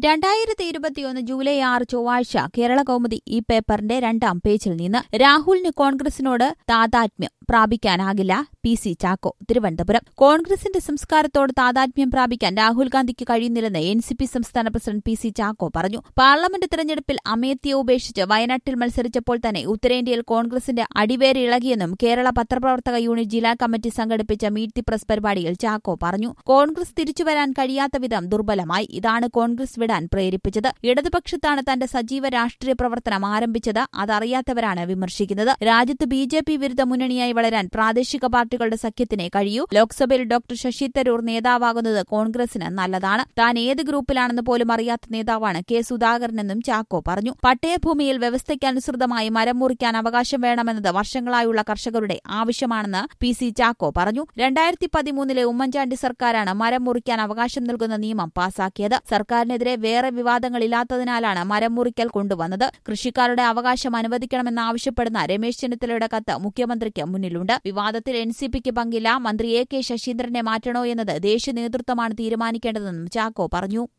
രണ്ടായിരത്തി ഇരുപത്തിയൊന്ന് ജൂലൈ ആറ് ചൊവ്വാഴ്ച കേരള കൗമുദി ഈ പേപ്പറിന്റെ രണ്ടാം പേജിൽ നിന്ന് രാഹുലിന് കോൺഗ്രസിനോട് താതാത്മ്യം പ്രാപിക്കാനാകില്ല പി സി ചാക്കോ തിരുവനന്തപുരം കോൺഗ്രസിന്റെ സംസ്കാരത്തോട് താതാത്മ്യം പ്രാപിക്കാൻ രാഹുൽ ഗാന്ധിക്ക് കഴിയുന്നില്ലെന്ന് എൻ സി പി സംസ്ഥാന പ്രസിഡന്റ് പി സി ചാക്കോ പറഞ്ഞു പാർലമെന്റ് തെരഞ്ഞെടുപ്പിൽ അമേത്തിയെ ഉപേക്ഷിച്ച് വയനാട്ടിൽ മത്സരിച്ചപ്പോൾ തന്നെ ഉത്തരേന്ത്യയിൽ കോൺഗ്രസിന്റെ അടിവേര് ഇളകിയെന്നും കേരള പത്രപ്രവർത്തക യൂണിറ്റ് ജില്ലാ കമ്മിറ്റി സംഘടിപ്പിച്ച മീറ്റ് ദി പ്രസ് പരിപാടിയിൽ ചാക്കോ പറഞ്ഞു കോൺഗ്രസ് തിരിച്ചുവരാൻ കഴിയാത്ത വിധം ദുർബലമായി ഇതാണ് കോൺഗ്രസ് വിടാൻ പ്രേരിപ്പിച്ചത് ഇടതുപക്ഷത്താണ് തന്റെ സജീവ രാഷ്ട്രീയ പ്രവർത്തനം ആരംഭിച്ചത് അതറിയാത്തവരാണ് വിമർശിക്കുന്നത് രാജ്യത്ത് ബി ജെ പി വിരുദ്ധ മുന്നണിയായി വളരാൻ പ്രാദേശിക പാർട്ടികളുടെ സഖ്യത്തിനെ കഴിയൂ ലോക്സഭയിൽ ഡോക്ടർ ശശി തരൂർ നേതാവാകുന്നത് കോൺഗ്രസിന് നല്ലതാണ് താൻ ഏത് ഗ്രൂപ്പിലാണെന്ന് പോലും അറിയാത്ത നേതാവാണ് കെ സുധാകരനെന്നും ചാക്കോ പറഞ്ഞു പട്ടയഭൂമിയിൽ വ്യവസ്ഥയ്ക്കനുസൃതമായി മരം മുറിക്കാൻ അവകാശം വേണമെന്നത് വർഷങ്ങളായുള്ള കർഷകരുടെ ആവശ്യമാണെന്ന് പി സി ചാക്കോ പറഞ്ഞു രണ്ടായിരത്തി പതിമൂന്നിലെ ഉമ്മൻചാണ്ടി സർക്കാരാണ് മരം മുറിക്കാൻ അവകാശം നൽകുന്ന നിയമം പാസാക്കിയത് സർക്കാരിനെതിരെ വേറെ വിവാദങ്ങളില്ലാത്തതിനാലാണ് മരം മുറിക്കൽ കൊണ്ടുവന്നത് കൃഷിക്കാരുടെ അവകാശം അനുവദിക്കണമെന്നാവശ്യപ്പെടുന്ന രമേശ് ചെന്നിത്തലയുടെ കത്ത് മുഖ്യമന്ത്രിക്ക് മുന്നിലുണ്ട് വിവാദത്തിൽ എൻ സി പിക്ക് പങ്കില്ല മന്ത്രി എ കെ ശശീന്ദ്രനെ മാറ്റണോ എന്നത് ദേശീയ നേതൃത്വമാണ് തീരുമാനിക്കേണ്ടതെന്നും ചാക്കോ പറഞ്ഞു